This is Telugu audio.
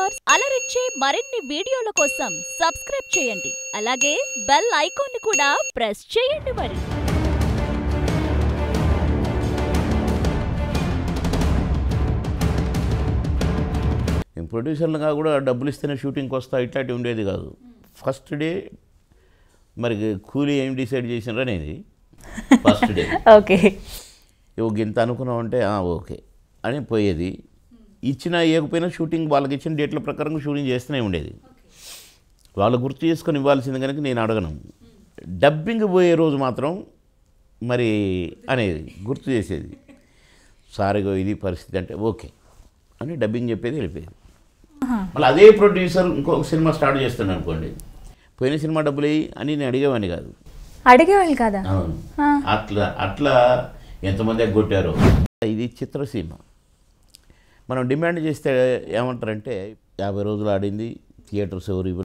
స్టార్స్ అలరించే మరిన్ని వీడియోల కోసం సబ్స్క్రైబ్ చేయండి అలాగే బెల్ ఐకాన్ కూడా ప్రెస్ చేయండి మరి నేను ప్రొడ్యూసర్లుగా కూడా డబ్బులు ఇస్తేనే షూటింగ్కి వస్తా ఇట్లాంటివి ఉండేది కాదు ఫస్ట్ డే మరి కూలీ ఏం డిసైడ్ చేసినారు అనేది ఫస్ట్ డే ఓకే ఇవ్వ ఇంత అనుకున్నాం అంటే "ఆ, ఓకే అని పోయేది ఇచ్చినా ఇవ్వకపోయినా షూటింగ్ వాళ్ళకి ఇచ్చిన డేట్ల ప్రకారం షూటింగ్ చేస్తూనే ఉండేది వాళ్ళు గుర్తు చేసుకొని ఇవ్వాల్సింది కనుక నేను అడగను డబ్బింగ్ పోయే రోజు మాత్రం మరి అనేది గుర్తు చేసేది సారిగో ఇది పరిస్థితి అంటే ఓకే అని డబ్బింగ్ చెప్పేది వెళ్ళిపోయేది మళ్ళీ అదే ప్రొడ్యూసర్ ఇంకొక సినిమా స్టార్ట్ చేస్తాను అనుకోండి పోయిన సినిమా డబ్బులు వేయి అని నేను అడిగేవాడిని కాదు అడిగేవాళ్ళు కదా అవును ఆ. అట్లా అట్లా ఎంతమంది ఎగ్గొట్టారో ఇది చిత్రసీమ మనం డిమాండ్ చేస్తే ఏమంటారంటే యాభై రోజులు ఆడింది థియేటర్స్ ఎవరు ఇవ్వరు